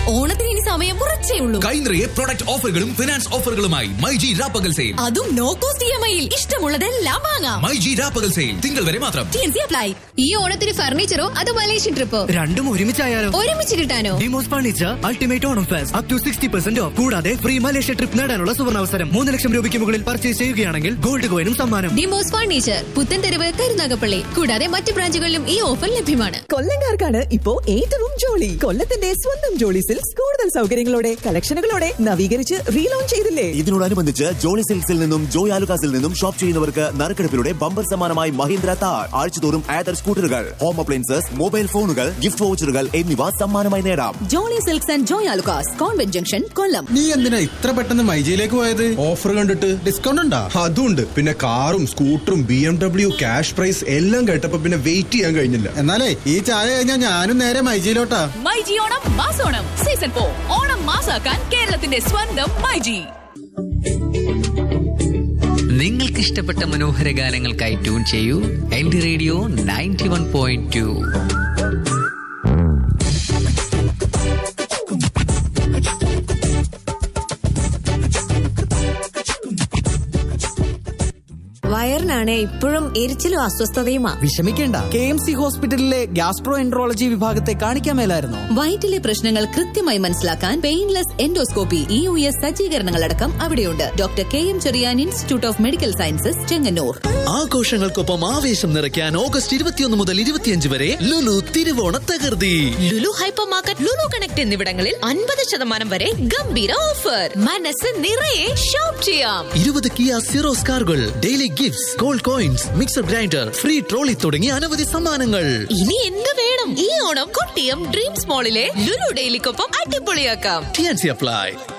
ഓണത്തിന് ഇനി സമയം കുറച്ചേ ഉള്ളൂ കൈനിറയെ പ്രൊഡക്റ്റ് ഓഫറുകളും ഫിനാൻസ് ഓഫറുകളുമായി മൈജി രാപ്പകൽ സെയിൽ അതും നോ കോസ്റ്റ് ഇ എം ഐയിൽ ഇഷ്ടമുള്ളതെല്ലാം വാങ്ങാം മൈജി രാപ്പകൽ സെയിൽ തിങ്കൾ വരെ മാത്രം ടി എൻ സി അപ്ലൈ ഈ ഓണത്തിന് ഫർണിച്ചറോ അതോ മലേഷ്യൻ ട്രിപ്പോ രണ്ടും ഒരുമിച്ചായാലോ ഒരുമിച്ച് കിട്ടാനോ Demos furniture ultimate Onam fest up to sixty percent off കൂടാതെ ഫ്രീ മലേഷ്യ ട്രിപ്പ് നേടാനുള്ള സുവർണാവസരം മൂന്ന് ലക്ഷം രൂപയ്ക്ക് മുകളിൽ പർച്ചേസ് ചെയ്യുകയാണെങ്കിൽ ഗോൾഡ് കോയിനും സമ്മാനം ഡിമോസ് ഫർണിച്ചർ പുത്തൻതെരുവ് കരുനാഗപ്പള്ളി കൂടാതെ മറ്റ് ബ്രാഞ്ചുകളിലും ഈ ഓഫർ ലഭ്യമാണ് കൊല്ലങ്കാർക്കാണ് ഇപ്പോ ഏറ്റവും ജോളി കൊല്ലത്തിന്റെ സ്വന്തം ജോളി സിൽക്സ് കൂടുതൽ സൗകര്യങ്ങളോടെ കളക്ഷനുകളോടെ നവീകരിച്ച് റീലോഞ്ച് ചെയ്തില്ലേ ഇതിനോടനുബന്ധിച്ച് ജോളി സിൽക്സിൽ നിന്നും ജോയ് ആലുകാസിൽ നിന്നും ഷോപ്പ് ചെയ്യുന്നവർക്ക് നറുക്കെടുപ്പിലൂടെ ബമ്പർ സമ്മാനമായി മഹീന്ദ്ര താർ ആഴ്ചതോറും ആദർ സ്കൂട്ടറുകൾ ഹോം അപ്ലയൻസസ് മൊബൈൽ ഫോണുകൾ ഗിഫ്റ്റ് വൗച്ചറുകൾ എന്നിവ സമ്മാനമായി നേടാം ജോളി സിൽക്സ് ആൻഡ് ജോയ് ആലുക്കാസ് കോൺവെന്റ് ജംഗ്ഷൻ കൊല്ലം നീ എന്തിനാ ഇത്ര പെട്ടെന്ന് മൈജിയിലേക്ക് പോയത് ഓഫർ കണ്ടിട്ട് ഡിസ്കൗണ്ട് ഉണ്ടാ അതുണ്ട് പിന്നെ കാറും സ്കൂട്ടറും B M W cash prize എല്ലാം കേട്ടപ്പോ പിന്നെ വെയിറ്റ് ചെയ്യാൻ കഴിഞ്ഞില്ല എന്നാലേ ഈ ചായ കഴിഞ്ഞാൽ ഞാനും നേരെ മൈജിയിലോട്ടാ മൈജി ഓണം മാസോണം സീസൺ ഫോർ ഓണം മാസാക്കാൻ കേരളത്തിന്റെ സ്വന്തം മൈജി നിങ്ങൾക്ക് ഇഷ്ടപ്പെട്ട മനോഹര ഗാനങ്ങൾക്കായി ട്യൂൺ ചെയ്യൂ L D radio ninety one point two വയറിനാണ് ഇപ്പോഴും എരിച്ചിലും അസ്വസ്ഥതയുമാ വിഷമിക്കേണ്ട കെ എം സി ഹോസ്പിറ്റലിലെ ഗ്യാസ്ട്രോ എൻട്രോളജി വിഭാഗത്തെ കാണിക്കാൻ മേലായിരുന്നോ വയറ്റിലെ പ്രശ്നങ്ങൾ കൃത്യമായി മനസ്സിലാക്കാൻ painless endoscopy E U S സജ്ജീകരണങ്ങളടക്കം അവിടെയുണ്ട് doctor K M Cherian institute of medical sciences Chengannur ആഘോഷങ്ങൾക്കൊപ്പം ആവേശം നിറയ്ക്കാൻ ഓഗസ്റ്റ് ഇരുപത്തിയൊന്ന് മുതൽ ഇരുപത്തിയഞ്ച് വരെ ലുലു തിരുവോണ തകർത്തി Lulu hypermarket Lulu connect എന്നിവിടങ്ങളിൽ അൻപത് ശതമാനം വരെ ഗംഭീര ഓഫർ മനസ്സ് നിറയെ ഷോപ്പ് ചെയ്യാം ഇരുപത് കിയ സിറോസ് കാറുകൾ daily gifts gold coins mixer grinder free trolley തുടങ്ങിയ അനവധി സമ്മാനങ്ങൾ ഇനി എന്ത് വേണം ഈ ഓണം കൊട്ടിയം ഡ്രീംസ് മോളിലെ ലുലു ഡെയിലിക്കൊപ്പം അടിപൊളിയാക്കാം ടി അപ്ലൈ